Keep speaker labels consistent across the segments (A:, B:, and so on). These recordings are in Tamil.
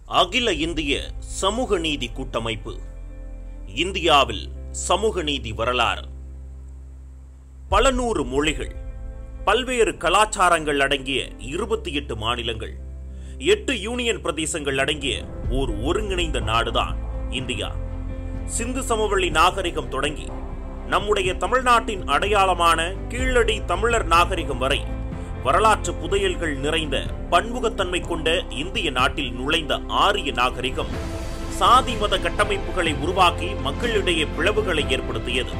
A: அகில இந்திய சமூக நீதி கூட்டமைப்பு இந்தியாவில் சமூக நீதி வரலாறு பல நூறு மொழிகள் பல்வேறு கலாச்சாரங்கள் அடங்கிய இருபத்தி எட்டு மாநிலங்கள் எட்டு யூனியன் பிரதேசங்கள் அடங்கிய ஓர் ஒருங்கிணைந்த நாடுதான் இந்தியா சிந்து சமவெளி நாகரிகம் தொடங்கி நம்முடைய தமிழ்நாட்டின் அடையாளமான கீழடி தமிழர் நாகரிகம் வரை வரலாற்று புதையல்கள் நிறைந்த பன்முகத்தன்மை கொண்ட இந்திய நாட்டில் நுழைந்த ஆரிய நாகரிகம் சாதி மத கட்டமைப்புகளை உருவாக்கி மக்களிடையே பிளவுகளை ஏற்படுத்தியது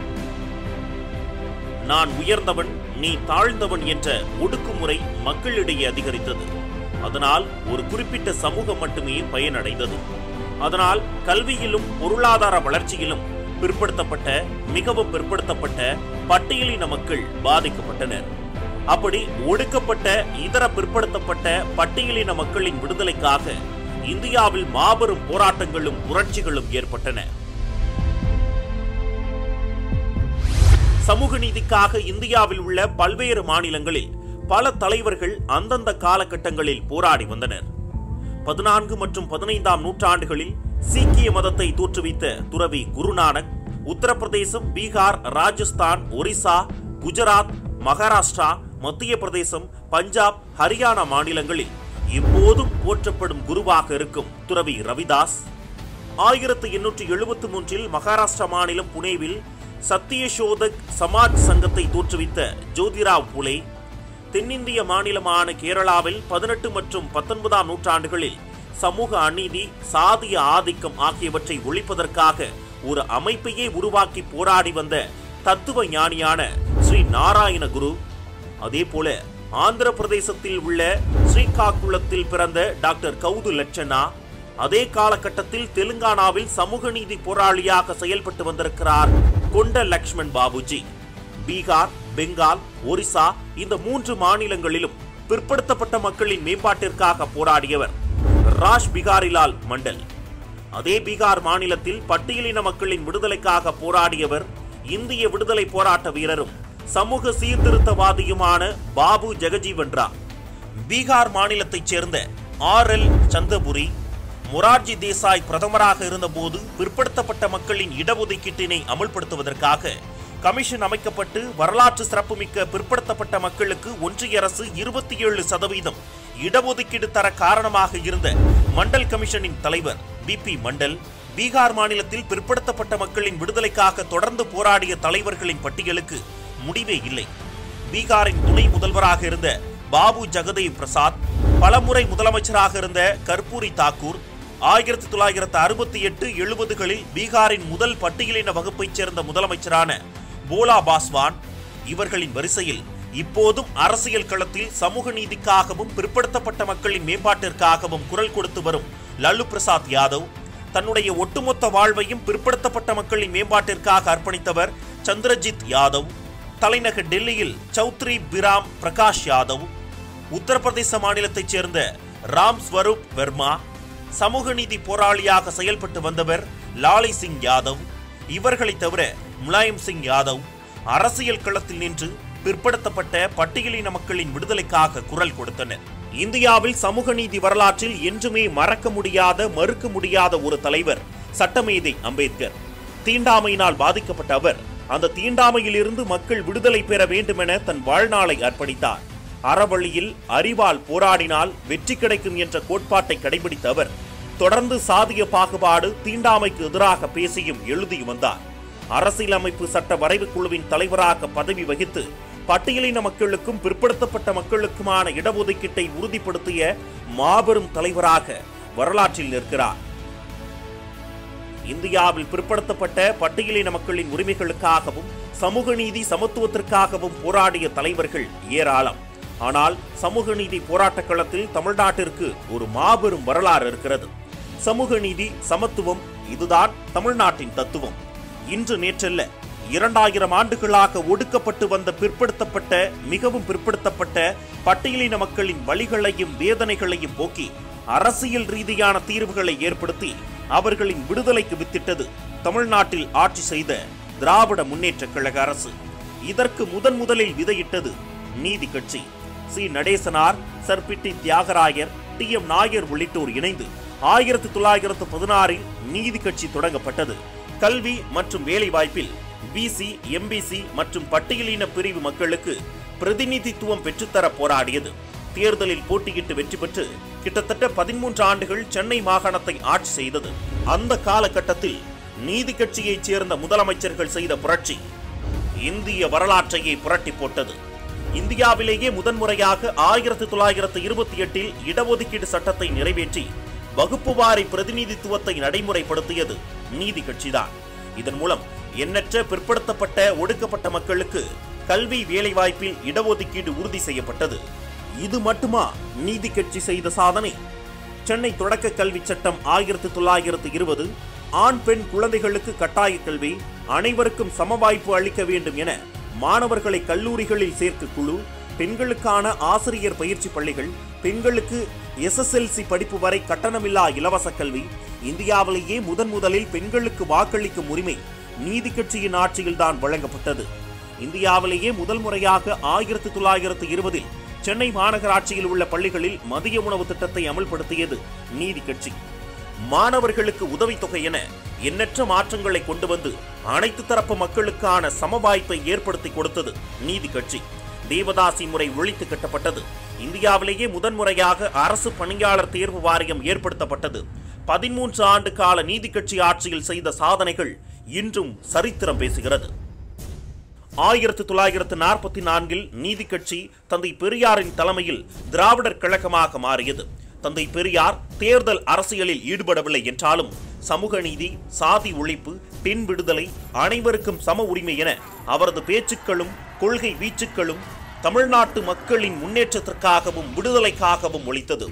A: நான் உயர்ந்தவன் நீ தாழ்ந்தவன் என்ற ஒடுக்குமுறை மக்களிடையே அதிகரித்தது அதனால் ஒரு குறிப்பிட்ட சமூகம் மட்டுமே பயனடைந்தது அதனால் கல்வியிலும் பொருளாதார வளர்ச்சியிலும் பிற்படுத்தப்பட்ட மிகவும் பிற்படுத்தப்பட்ட பட்டியலின மக்கள் பாதிக்கப்பட்டனர் அப்படி ஒடுக்கப்பட்ட இதர பிற்படுத்தப்பட்ட பட்டியலின மக்களின் விடுதலைக்காக இந்தியாவில் மாபெரும் போராட்டங்களும் புரட்சிகளும் ஏற்பட்டன சமூக நீதிக்காக இந்தியாவில் உள்ள பல்வேறு மாநிலங்களில் பல தலைவர்கள் அந்தந்த காலகட்டங்களில் போராடி வந்தனர் பதினான்கு மற்றும் பதினைந்தாம் நூற்றாண்டுகளில் சீக்கிய மதத்தை தோற்றுவித்த துறவி குருநானக் உத்தரப்பிரதேசம் பீகார் ராஜஸ்தான் ஒரிசா குஜராத் மகாராஷ்டிரா மத்திய பிரதேசம் பஞ்சாப் ஹரியானா மாநிலங்களில் இப்போதும் போற்றப்படும் குருவாக இருக்கும் துறவி ரவிதாஸ் ஆயிரத்து எண்ணூற்றி எழுபத்தி மூன்றில் மகாராஷ்டிரா மாநிலம் புனேவில் சத்தியசோதக் சமாஜ் சங்கத்தை தோற்றுவித்த ஜோதிராவ் புலே தென்னிந்திய மாநிலமான கேரளாவில் பதினெட்டு மற்றும் பத்தொன்பதாம் நூற்றாண்டுகளில் சமூக அநீதி சாதிய ஆதிக்கம் ஆகியவற்றை ஒழிப்பதற்காக ஒரு அமைப்பையே உருவாக்கி போராடி வந்த தத்துவ ஞானியான ஸ்ரீ நாராயண குரு அதே போல ஆந்திர பிரதேசத்தில் உள்ள ஸ்ரீகாக்குளத்தில் பிறந்த டாக்டர் கவுது லட்சணா அதே காலகட்டத்தில் தெலுங்கானாவில் சமூக நீதி போராளியாக செயல்பட்டு வந்திருக்கிறார் கொண்ட லக்ஷ்மண் பாபுஜி பீகார் பெங்கால் ஒரிசா இந்த மூன்று மாநிலங்களிலும் பிற்படுத்தப்பட்ட மக்களின் மேம்பாட்டிற்காக போராடியவர் ராஜ் பிகாரிலால் மண்டல் அதே பீகார் மாநிலத்தில் பட்டியலின மக்களின் விடுதலைக்காக போராடியவர் இந்திய விடுதலை போராட்ட வீரரும் சமூக சீர்திருத்தவாதியுமான பாபு ஜெகஜீவன் ராம் பீகார் மாநிலத்தைச் சேர்ந்த ஆர் எல் சந்தபுரி மொரார்ஜி தேசாய் பிரதமராக இருந்தபோது பிற்படுத்தப்பட்ட மக்களின் இடஒதுக்கீட்டினை அமல்படுத்துவதற்காக கமிஷன் அமைக்கப்பட்டு வரலாற்று சிறப்புமிக்க பிற்படுத்தப்பட்ட மக்களுக்கு ஒன்றிய அரசு இருபத்தி ஏழு சதவீதம் இடஒதுக்கீடு தர காரணமாக இருந்த மண்டல் கமிஷனின் தலைவர் பி பி மண்டல் பீகார் மாநிலத்தில் பிற்படுத்தப்பட்ட மக்களின் விடுதலைக்காக தொடர்ந்து போராடிய தலைவர்களின் பட்டியலுக்கு முடிவே இல்லை பீகாரின் துணை முதல்வராக இருந்த பாபு ஜெகதேவ் பிரசாத் பலமுறை முதலமைச்சராக இருந்த கர்பூரி தாக்கூர் ஆயிரத்தி தொள்ளாயிரத்து அறுபத்தி எட்டு எழுபதுகளில் பீகாரின் முதல் பட்டியலின வகுப்பைச் சேர்ந்த முதலமைச்சரான போலா பாஸ்வான் இவர்களின் வரிசையில் இப்போதும் அரசியல் களத்தில் சமூக நீதிக்காகவும் பிற்படுத்தப்பட்ட மக்களின் மேம்பாட்டிற்காகவும் குரல் கொடுத்து வரும் லல்லு பிரசாத் யாதவ் தன்னுடைய ஒட்டுமொத்த வாழ்வையும் பிற்படுத்தப்பட்ட மக்களின் மேம்பாட்டிற்காக அர்ப்பணித்தவர் சந்திரஜித் யாதவ் தலைநகர் டெல்லியில் சௌத்ரி பிராம் பிரகாஷ் யாதவ் உத்தரப்பிரதேச மாநிலத்தைச் சேர்ந்த ராம் ஸ்வரூப் வர்மா சமூக நீதி போராளியாக செயல்பட்டு வந்தவர் லாலி சிங் யாதவ் இவர்களை தவிர முலாயம் சிங் யாதவ் அரசியல் களத்தில் நின்று பிற்படுத்தப்பட்ட பட்டியலின மக்களின் விடுதலைக்காக குரல் கொடுத்தனர் இந்தியாவில் சமூக நீதி வரலாற்றில் என்றுமே மறக்க முடியாத மறுக்க முடியாத ஒரு தலைவர் சட்டமேதை அம்பேத்கர் தீண்டாமையினால் பாதிக்கப்பட்ட அவர் அந்த தீண்டாமையிலிருந்து மக்கள் விடுதலை பெற வேண்டுமென தன் வாழ்நாளை அர்ப்பணித்தார் அறவழியில் அறிவால் போராடினால் வெற்றி கிடைக்கும் என்ற கோட்பாட்டை கடைபிடித்த அவர் தொடர்ந்து சாதிய பாகுபாடு தீண்டாமைக்கு எதிராக பேசியும் எழுதியும் வந்தார் அரசியலமைப்பு சட்ட வரைவு குழுவின் தலைவராக பதவி வகித்து பட்டியலின மக்களுக்கும் பிற்படுத்தப்பட்ட மக்களுக்குமான இடஒதுக்கீட்டை உறுதிப்படுத்திய மாபெரும் தலைவராக வரலாற்றில் நிற்கிறார் இந்தியாவில் பிற்படுத்தப்பட்ட பட்டியலின மக்களின் உரிமைகளுக்காகவும் சமூக நீதி சமத்துவத்திற்காகவும் போராடிய தலைவர்கள் ஏராளம் ஆனால் சமூக நீதி போராட்ட களத்தில் தமிழ்நாட்டிற்கு ஒரு மாபெரும் வரலாறு இருக்கிறது சமூக நீதி சமத்துவம் இதுதான் தமிழ்நாட்டின் தத்துவம் இன்று நேற்றல்ல இரண்டாயிரம் ஆண்டுகளாக ஒடுக்கப்பட்டு வந்த பிற்படுத்தப்பட்ட மிகவும் பிற்படுத்தப்பட்ட பட்டியலின மக்களின் வழிகளையும் வேதனைகளையும் போக்கி அரசியல் ரீதியான தீர்வுகளை ஏற்படுத்தி அவர்களின் விடுதலைக்கு வித்திட்டது தமிழ்நாட்டில் ஆட்சி செய்த திராவிட முன்னேற்ற கழக அரசு இதற்கு முதன் முதலில் விதையிட்டது நீதி கட்சி C Natesanar sir Pitti Thiyagarayar T M Nair உள்ளிட்டோர் இணைந்து ஆயிரத்தி தொள்ளாயிரத்து பதினாறில் நீதி கட்சி தொடங்கப்பட்டது கல்வி மற்றும் வேலைவாய்ப்பில் பிசி எம்பிசி மற்றும் பட்டியலின பிரிவு மக்களுக்கு பிரதிநிதித்துவம் பெற்றுத்தர போராடியது தேர்தலில் போட்டியிட்டு வெற்றி பெற்று கிட்டத்தட்ட பதிமூன்று ஆண்டுகள் சென்னை மாகாணத்தை ஆட்சி செய்தது அந்த காலகட்டத்தில் நீதி கட்சியைச் சேர்ந்த முதலமைச்சர்கள் செய்த புரட்சி இந்திய வரலாற்றையே புரட்டி போட்டது இந்தியாவிலேயே முதன்முறையாக ஆயிரத்தி தொள்ளாயிரத்து இருபத்தி எட்டில் இடஒதுக்கீடு சட்டத்தை நிறைவேற்றி வகுப்பு வாரி பிரதிநிதித்துவத்தை நடைமுறைப்படுத்தியது நீதி கட்சிதான் இதன் மூலம் எண்ணற்ற பிற்படுத்தப்பட்ட ஒடுக்கப்பட்ட மக்களுக்கு கல்வி வேலைவாய்ப்பில் இடஒதுக்கீடு உறுதி செய்யப்பட்டது இது மட்டுமா நீதி கட்சி செய்த சாதனை சென்னை தொடக்க கல்வி சட்டம் ஆயிரத்தி தொள்ளாயிரத்து இருபது ஆண் பெண் குழந்தைகளுக்கு கட்டாய கல்வி அனைவருக்கும் சம வாய்ப்பு அளிக்க வேண்டும் என மாணவர்களை கல்லூரிகளில் சேர்க்க குழு பெண்களுக்கான ஆசிரியர் பயிற்சி பள்ளிகள் பெண்களுக்கு எஸ்எஸ்எல்சி படிப்பு வரை கட்டணமில்லா இலவச கல்வி இந்தியாவிலேயே முதன் முதலில் பெண்களுக்கு வாக்களிக்கும் உரிமை நீதி கட்சியின் ஆட்சியில்தான் வழங்கப்பட்டது இந்தியாவிலேயே முதல் முறையாக ஆயிரத்தி தொள்ளாயிரத்து இருபதில் சென்னை மாநகராட்சியில் உள்ள பள்ளிகளில் மதிய உணவு திட்டத்தை அமல்படுத்தியது நீதி கட்சி மாணவர்களுக்கு உதவித்தொகை என எண்ணற்ற மாற்றங்களை கொண்டு வந்து அனைத்து தரப்பு மக்களுக்கான சம வாய்ப்பை ஏற்படுத்தி கொடுத்தது நீதி கட்சி தேவதாசி முறை ஒழித்து கட்டப்பட்டது இந்தியாவிலேயே முதன்முறையாக அரசு பணியாளர் தேர்வு வாரியம் ஏற்படுத்தப்பட்டது பதிமூன்று ஆண்டு கால நீதி கட்சி ஆட்சியில் செய்த சாதனைகள் இன்றும் சரித்திரம் பேசுகிறது ஆயிரத்தி தொள்ளாயிரத்து நாற்பத்தி நான்கில் நீதி கட்சி தந்தை பெரியாரின் தலைமையில் திராவிடர் கழகமாக மாறியது தந்தை பெரியார் தேர்தல் அரசியலில் ஈடுபடவில்லை என்றாலும் சமூக நீதி சாதி ஒழிப்பு பெண் விடுதலை அனைவருக்கும் சம உரிமை என அவரது பேச்சுக்களும் கொள்கை வீச்சுக்களும் தமிழ்நாட்டு மக்களின் முன்னேற்றத்திற்காகவும் விடுதலைக்காகவும் ஒழித்தது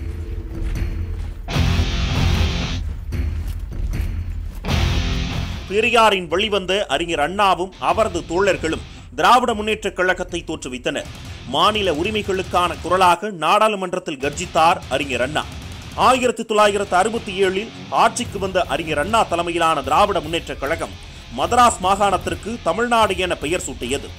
A: பெரியாரின் வழிவந்த அறிஞர் அண்ணாவும் அவரது தோழர்களும் திராவிட முன்னேற்றக் கழகத்தை தோற்றுவித்தனர் மாநில உரிமைகளுக்கான குரலாக நாடாளுமன்றத்தில் கர்ஜித்தார் அறிஞர் அண்ணா ஆயிரத்தி தொள்ளாயிரத்து அறுபத்தி ஏழில் ஆட்சிக்கு வந்த அறிஞர் அண்ணா தலைமையிலான திராவிட முன்னேற்றக் கழகம் மதராஸ் மாகாணத்திற்கு தமிழ்நாடு என பெயர் சூட்டியது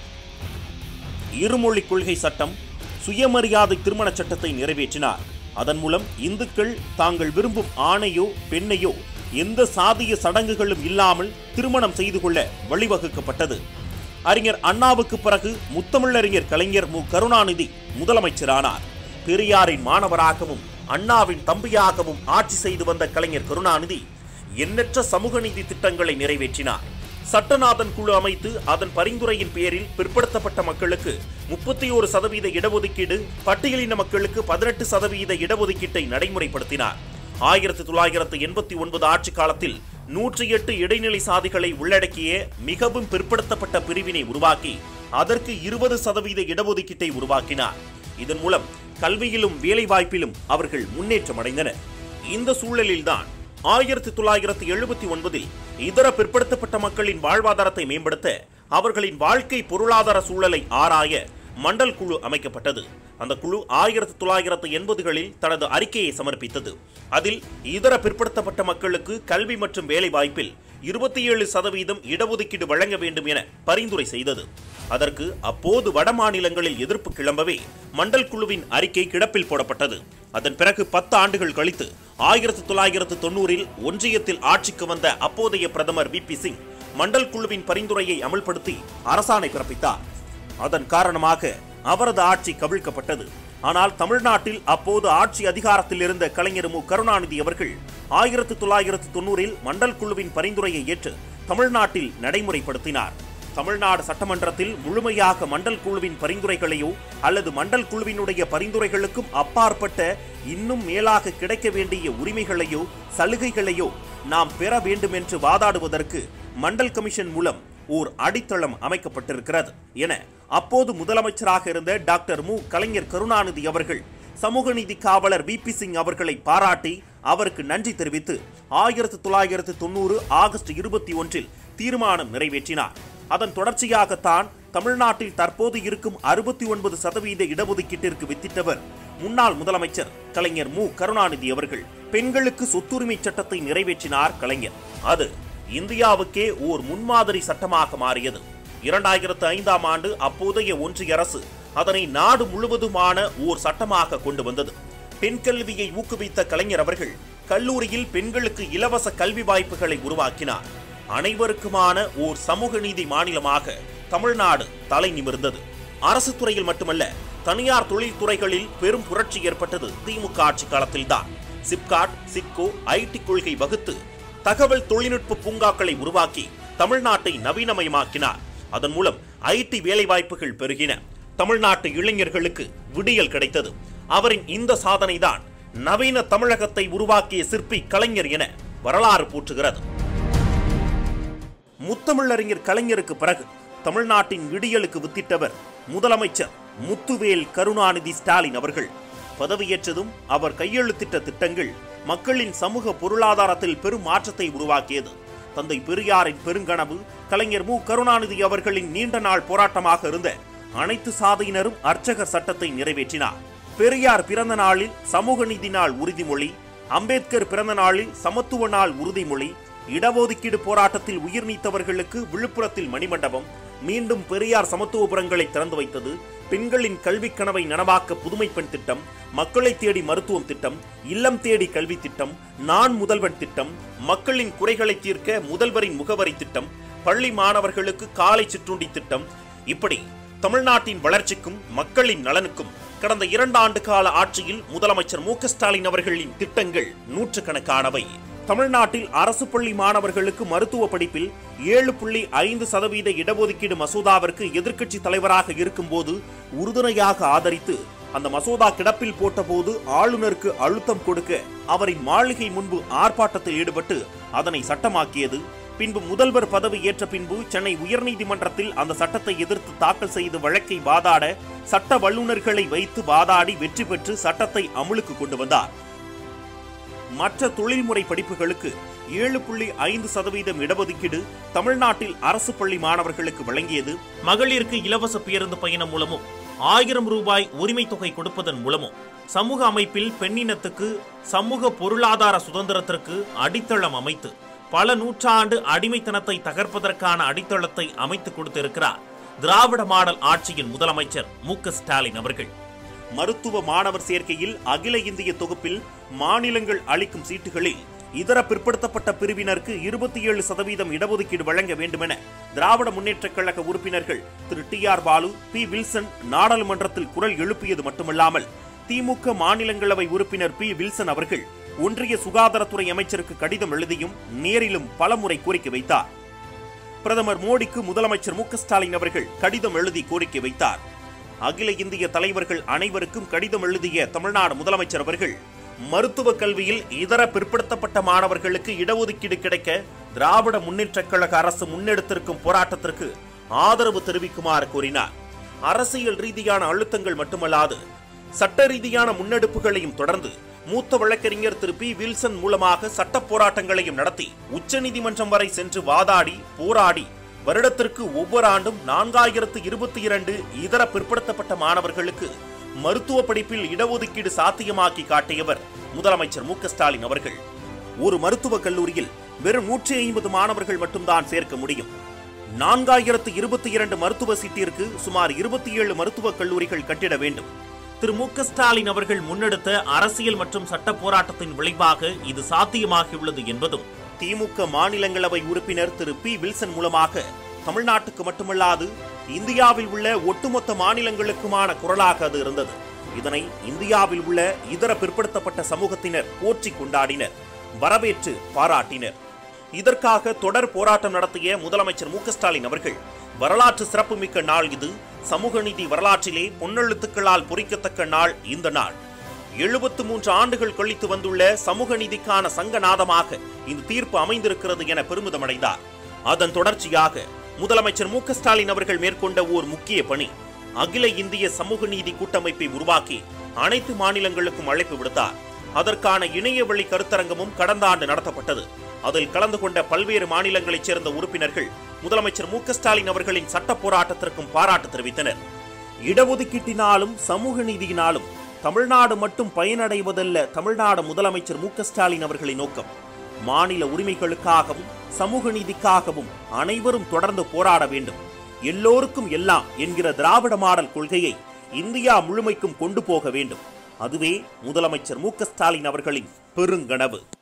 A: இருமொழி கொள்கை சட்டம் சுயமரியாதை திருமண சட்டத்தை நிறைவேற்றினார் அதன் மூலம் இந்துக்கள் தாங்கள் விரும்பும் ஆணையோ பெண்ணையோ எந்த சாதிய சடங்குகளும் இல்லாமல் திருமணம் செய்து கொள்ள வழிவகுக்கப்பட்டது அறிஞர் அண்ணாவுக்கு பிறகு முத்தமிழறிஞர் கலைஞர் மு கருணாநிதி முதலமைச்சரானார் பெரியாரின் மாணவராகவும் அண்ணாவின் தம்பியாகவும் ஆட்சி செய்து வந்த கலைஞர் கருணாநிதி எண்ணற்ற சமூக நீதி திட்டங்களை நிறைவேற்றினார் சட்டநாதன் குழு அமைத்து அதன் பரிந்துரையின் பேரில் பிற்படுத்தப்பட்ட மக்களுக்கு முப்பத்தி ஒரு சதவீத இடஒதுக்கீடு பட்டியலின மக்களுக்கு பதினெட்டு சதவீத இடஒதுக்கீட்டை நடைமுறைப்படுத்தினார் ஆயிரத்தி தொள்ளாயிரத்து எண்பத்தி ஒன்பது ஆட்சி காலத்தில் நூற்றி எட்டு இடைநிலை சாதிகளை உள்ளடக்கிய மிகவும் பிற்படுத்தப்பட்ட பிரிவினை உருவாக்கி அதற்கு இருபது சதவீத இடஒதுக்கீட்டை உருவாக்கினார் இதன் மூலம் கல்வியிலும் வேலைவாய்ப்பிலும் அவர்கள் முன்னேற்றம் அடைந்தனர் இந்த சூழலில்தான் ஆயிரத்தி தொள்ளாயிரத்தி எழுபத்தி ஒன்பதில் இதர பிற்படுத்தப்பட்ட மக்களின் வாழ்வாதாரத்தை மேம்படுத்த அவர்களின் வாழ்க்கை பொருளாதார சூழலை ஆராய மண்டல் குழு அமைக்கப்பட்டது அந்த குழு ஆயிரத்தி தொள்ளாயிரத்து எண்பதுகளில் தனது அறிக்கையை சமர்ப்பித்தது அதில் இதர பிற்படுத்தப்பட்ட மக்களுக்கு கல்வி மற்றும் வேலை வாய்ப்பில் இருபத்தி ஏழு சதவீதம் இடஒதுக்கீடு வழங்க வேண்டும் என பரிந்துரை செய்தது அதற்கு அப்போது வட மாநிலங்களில் எதிர்ப்பு கிளம்பவே மண்டல் குழுவின் அறிக்கை கிடப்பில் போடப்பட்டது அதன் பிறகு பத்து ஆண்டுகள் கழித்து ஆயிரத்தி தொள்ளாயிரத்து தொண்ணூறில் ஒன்றியத்தில் ஆட்சிக்கு வந்த அப்போதைய பிரதமர் வி பி சிங் மண்டல் குழுவின் பரிந்துரையை அமல்படுத்தி அரசாணை பிறப்பித்தார் அதன் காரணமாக அவரது ஆட்சி கவிழ்க்கப்பட்டது ஆனால் தமிழ்நாட்டில் அப்போது ஆட்சி அதிகாரத்தில் இருந்த கலைஞர் மு கருணாநிதி அவர்கள் ஆயிரத்தி தொள்ளாயிரத்து தொண்ணூறில் மண்டல் குழுவின் பரிந்துரையை ஏற்று தமிழ்நாட்டில் நடைமுறைப்படுத்தினார் தமிழ்நாடு சட்டமன்றத்தில் முழுமையாக மண்டல் குழுவின் பரிந்துரைகளையோ அல்லது மண்டல் குழுவினுடைய பரிந்துரைகளுக்கும் அப்பாற்பட்ட இன்னும் மேலாக கிடைக்க வேண்டிய உரிமைகளையோ சலுகைகளையோ நாம் பெற வேண்டும் என்று வாதாடுவதற்கு மண்டல் கமிஷன் மூலம் ஓர் அடித்தளம் அமைக்கப்பட்டிருக்கிறது என அப்போது முதலமைச்சராக இருந்த டாக்டர் மு கலைஞர் கருணாநிதி அவர்கள் சமூக நீதி காவலர் வி பி சிங் அவர்களை பாராட்டி அவருக்கு நன்றி தெரிவித்து ஆயிரத்தி தொள்ளாயிரத்து தொண்ணூறு ஆகஸ்ட் இருபத்தி ஒன்றில் தீர்மானம் நிறைவேற்றினார் அதன் தொடர்ச்சியாகத்தான் தமிழ்நாட்டில் தற்போது இருக்கும் அறுபத்தி ஒன்பது சதவீத இடஒதுக்கீட்டிற்கு வித்திட்டவர் முன்னாள் முதலமைச்சர் கலைஞர் மு கருணாநிதி அவர்கள் பெண்களுக்கு சொத்துரிமை சட்டத்தை நிறைவேற்றினார் கலைஞர் அது இந்தியாவுக்கே ஓர் முன்மாதிரி சட்டமாக மாறியது இரண்டாயிரத்து ஐந்தாம் ஆண்டு அப்போதைய ஒன்றிய அரசு அதனை நாடு முழுவதுமான ஓர் சட்டமாக கொண்டு வந்தது பெண் கல்வியை ஊக்குவித்த கலைஞர் அவர்கள் கல்லூரியில் பெண்களுக்கு இலவச கல்வி வாய்ப்புகளை உருவாக்கினார் அனைவருக்குமான ஓர் சமூக நீதி மாநிலமாக தமிழ்நாடு தலை நிமிர்ந்தது அரசு துறையில் மட்டுமல்ல தனியார் தொழில்துறைகளில் பெரும் புரட்சி ஏற்பட்டது திமுக ஆட்சி காலத்தில்தான் சிப்காட் சிப்கோ ஐடி கொள்கை வகுத்து தகவல் தொழில்நுட்ப பூங்காக்களை உருவாக்கி தமிழ்நாட்டை நவீனமயமாக்கினார் அதன் மூலம் ஐடி வேலைவாய்ப்புகள் பெருகின தமிழ்நாட்டு இளைஞர்களுக்கு விடியல் கிடைத்தது அவரின் இந்த சாதனைதான் நவீன தமிழகத்தை உருவாக்கிய சிற்பி கலைஞர் என வரலாறு போற்றுகிறது முத்தமிழறிஞர் கலைஞருக்கு பிறகு தமிழ்நாட்டின் விடியலுக்கு வித்திட்டவர் முதலமைச்சர் முத்துவேல் கருணாநிதி ஸ்டாலின் அவர்கள் பதவியேற்றதும் அவர் கையெழுத்திட்ட திட்டங்கள் மக்களின் சமூக பொருளாதாரத்தில் பெரும் மாற்றத்தை உருவாக்கியது தந்தை பெரியாரின் பெருங்கனவு கலைஞர் மு கருணாநிதி அவர்களின் நீண்ட நாள் போராட்டமாக இருந்த அனைத்து சாதியினரும் அர்ச்சகர் சட்டத்தை நிறைவேற்றினார் பெரியார் பிறந்த நாளில் சமூக நீதி நாள் உறுதிமொழி அம்பேத்கர் பிறந்த நாளில் சமத்துவ நாள் உறுதிமொழி இடஒதுக்கீடு போராட்டத்தில் உயிர் நீத்தவர்களுக்கு விழுப்புரத்தில் மணிமண்டபம் மீண்டும் பெரியார் சமத்துவபுரங்களை திறந்து வைத்தது பெண்களின் கல்விக் கனவை நனவாக்க புதுமை பெண் திட்டம் மக்களை தேடி மருத்துவம் திட்டம் இல்லம் தேடி கல்வி திட்டம் நான் முதல்வன் திட்டம் மக்களின் குறைகளை தீர்க்க முதல்வரின் முகவரி திட்டம் பள்ளி மாணவர்களுக்கு காலை சிற்றுண்டி திட்டம் இப்படி தமிழ்நாட்டின் வளர்ச்சிக்கும் மக்களின் நலனுக்கும் கடந்த இரண்டு ஆண்டு கால ஆட்சியில் முதலமைச்சர் மு க ஸ்டாலின் அவர்களின் திட்டங்கள் நூற்றுக்கணக்கானவை தமிழ்நாட்டில் அரசு பள்ளி மாணவர்களுக்கு மருத்துவ படிப்பில் ஏழு புள்ளி ஐந்து சதவீத இடஒதுக்கீடு மசோதாவிற்கு எதிர்க்கட்சி தலைவராக இருக்கும்போது உறுதுணையாக ஆதரித்து அந்த மசோதா கிடப்பில் போட்டபோது ஆளுநருக்கு அழுத்தம் கொடுக்க அவரின் மாளிகை முன்பு ஆர்ப்பாட்டத்தில் ஈடுபட்டு அதனை சட்டமாக்கியது பின்பு முதல்வர் பதவி ஏற்ற பின்பு சென்னை உயர்நீதிமன்றத்தில் அந்த சட்டத்தை எதிர்த்து தாக்கல் செய்து வழக்கை வாதாட சட்ட வல்லுநர்களை வைத்து வாதாடி வெற்றி பெற்று சட்டத்தை அமுலுக்கு கொண்டு வந்தார் மற்ற தொழில்முறை படிப்புகளுக்கு ஏழு புள்ளி ஐந்து சதவீதம் இடஒதுக்கீடு தமிழ்நாட்டில் அரசு பள்ளி மாணவர்களுக்கு வழங்கியது மகளிருக்கு இலவச பேருந்து பயணம் மூலமும் ஆயிரம் ரூபாய் உரிமை தொகை கொடுப்பதன் மூலமும் சமூக அமைப்பில் பெண்ணினத்துக்கு சமூக பொருளாதார சுதந்திரத்திற்கு அடித்தளம் அமைத்து பல நூற்றாண்டு அடிமைத்தனத்தை தகர்ப்பதற்கான அடித்தளத்தை அமைத்துக் கொடுத்திருக்கிறார் திராவிட மாடல் ஆட்சியின் முதலமைச்சர் மு க ஸ்டாலின் அவர்கள் மருத்துவ மாணவர் சேர்க்கையில் அகில இந்திய தொகுப்பில் மாநிலங்கள் அளிக்கும் சீட்டுகளில் இதர பிற்படுத்தப்பட்ட பிரிவினருக்கு இருபத்தி ஏழு சதவீதம் இடஒதுக்கீடு வழங்க வேண்டுமென திராவிட முன்னேற்றக் கழக உறுப்பினர்கள் Thiru T R Baalu P Wilson நாடாளுமன்றத்தில் குரல் எழுப்பியது மட்டுமல்லாமல் திமுக மாநிலங்களவை உறுப்பினர் பி வில்சன் அவர்கள் ஒன்றிய சுகாதாரத்துறை அமைச்சருக்கு கடிதம் எழுதியும் நேரிலும் பலமுறை கோரிக்கை வைத்தார் பிரதமர் மோடிக்கு முதலமைச்சர் மு க ஸ்டாலின் அவர்கள் கடிதம் எழுதி கோரிக்கை வைத்தார் அகில இந்திய தலைவர்கள் அனைவருக்கும் கடிதம் எழுதிய தமிழ்நாடு முதலமைச்சர் அவர்கள் மருத்துவ கல்வியில் இதர பிற்படுத்தப்பட்ட மாணவர்களுக்கு இடஒதுக்கீடு கிடைக்க திராவிட முன்னேற்றக் கழக அரசு முன்னெடுத்திருக்கும் போராட்டத்திற்கு ஆதரவு தெரிவிக்குமாறு கூறினார் அரசியல் ரீதியான அழுத்தங்கள் மட்டுமல்லாது சட்ட ரீதியான முன்னெடுப்புகளையும் தொடர்ந்து மூத்த வழக்கறிஞர் திரு பி வில்சன் மூலமாக சட்ட போராட்டங்களையும் நடத்தி உச்சநீதிமன்றம் வரை சென்று வாதாடி போராடி வருடத்திற்கு ஒவ்வொரு ஆண்டும் நான்காயிரத்து இருபத்தி இரண்டு இதர பிற்படுத்தப்பட்ட மாணவர்களுக்கு மருத்துவ படிப்பில் இடஒதுக்கீடு சாத்தியமாக்கி காட்டியவர் முதலமைச்சர் மு க ஸ்டாலின் அவர்கள் ஒரு மருத்துவக் கல்லூரியில் வெறும் நூற்றி ஐம்பது மாணவர்கள் மட்டும்தான் சேர்க்க முடியும் நான்காயிரத்து இருபத்தி இரண்டு மருத்துவ சீட்டிற்கு சுமார் இருபத்தி ஏழு மருத்துவக் கல்லூரிகள் கட்டிட வேண்டும் திரு மு க ஸ்டாலின் அவர்கள் முன்னெடுத்த அரசியல் மற்றும் சட்ட போராட்டத்தின் விளைவாக இது சாத்தியமாகியுள்ளது என்பதும் திமுக மாநிலங்களவை உறுப்பினர் திரு பி வில்சன் மூலமாக தமிழ்நாட்டுக்கு மட்டுமல்லாது இந்தியாவில் உள்ள ஒட்டுமொத்த மாநிலங்களுக்குமான குரலாக அது இருந்தது இதனை இந்தியாவில் உள்ள இதர பிற்படுத்தப்பட்ட சமூகத்தினர் போற்றி கொண்டாடினர் வரவேற்று பாராட்டினர் இதற்காக தொடர் போராட்டம் நடத்திய முதலமைச்சர் மு க ஸ்டாலின் அவர்கள் வரலாற்று சிறப்புமிக்க நாள் இது சமூக நீதி வரலாற்றிலே பொன்னெழுத்துக்களால் பொறிக்கத்தக்க நாள் இந்த நாள் எழுபத்து மூன்று ஆண்டுகள் கழித்து வந்துள்ள சமூக நீதிக்கான சங்கநாதமாக இந்த தீர்ப்பு அமைந்திருக்கிறது என பெருமிதம் அடைந்தார் அதன் தொடர்ச்சியாக முதலமைச்சர் மு க ஸ்டாலின் அவர்கள் மேற்கொண்ட ஓர் முக்கிய பணி அகில இந்திய சமூக நீதி கூட்டமைப்பை உருவாக்கி அனைத்து மாநிலங்களுக்கும் அழைப்பு விடுத்தார் அதற்கான இணைய வழி கருத்தரங்கமும் கடந்த ஆண்டு நடத்தப்பட்டது அதில் கலந்து கொண்ட பல்வேறு மாநிலங்களைச் சேர்ந்த உறுப்பினர்கள் முதலமைச்சர் மு க ஸ்டாலின் அவர்களின் சட்ட போராட்டத்திற்கும் பாராட்டு தெரிவித்தனர் இடஒதுக்கீட்டினாலும் சமூக நீதியினாலும் தமிழ்நாடு மட்டும் பயனடைவதல்ல தமிழ்நாடு முதலமைச்சர் மு க ஸ்டாலின் அவர்களின் நோக்கம் மாநில உரிமைகளுக்காகவும் சமூக நீதிக்காகவும் அனைவரும் தொடர்ந்து போராட வேண்டும் எல்லோருக்கும் எல்லாம் என்கிற திராவிட மாடல் கொள்கையை இந்தியா முழுமைக்கும் கொண்டு போக வேண்டும் அதுவே முதலமைச்சர் மு க ஸ்டாலின் அவர்களின் பெருங்கனவு